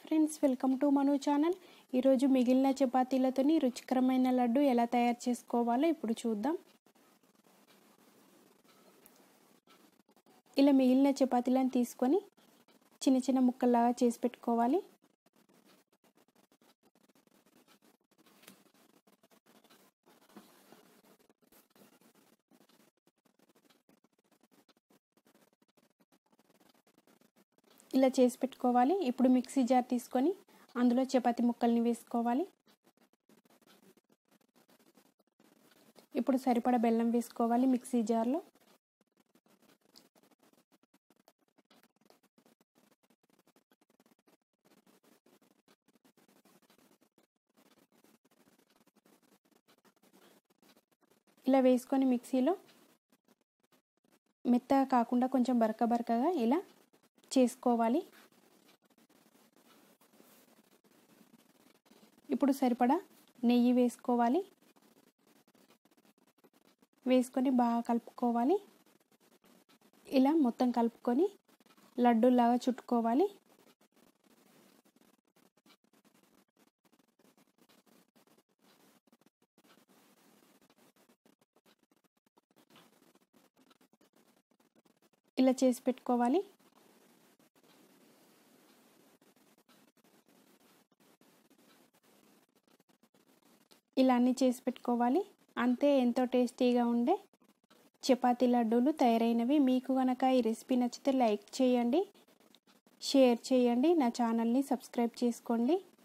friends welcome to Manu channel ఈరోజు మిగిలిన చపాతీలతోని రుచికరమైన లడ్డు ఎలా తయారు చేసుకోవాలో ఇప్పుడు చూద్దాం ఇలా మిగిలిన చపాతీలను తీసుకొని చిన్న చిన్న ముక్కల్లాగా చేసి పెట్టుకోవాలి ఇలా చేసి పెట్టుకోవాలి ఇప్పుడు మిక్సీ జార్ తీసుకొని అందులో చపాతి ముక్కల్ని వేసుకోవాలి ఇప్పుడు సరిపడ బెల్లం వేసుకోవాలి మిక్సీ జార్లో ఇలా వేసుకొని మిక్సీలో మెత్తగా కాకుండా కొంచెం బరక బరకగా ఇలా చేసుకోవాలి ఇప్పుడు సరిపడా నెయ్యి వేసుకోవాలి వేసుకొని బాగా కలుపుకోవాలి ఇలా మొత్తం కలుపుకొని లడ్డూలాగా చుట్టుకోవాలి ఇలా చేసి పెట్టుకోవాలి ఇలా అన్నీ చేసి పెట్టుకోవాలి అంతే ఎంతో టేస్టీగా ఉండే చపాతీ లడ్డూలు తయారైనవి మీకు కనుక ఈ రెసిపీ నచ్చితే లైక్ చేయండి షేర్ చేయండి నా ఛానల్ని సబ్స్క్రైబ్ చేసుకోండి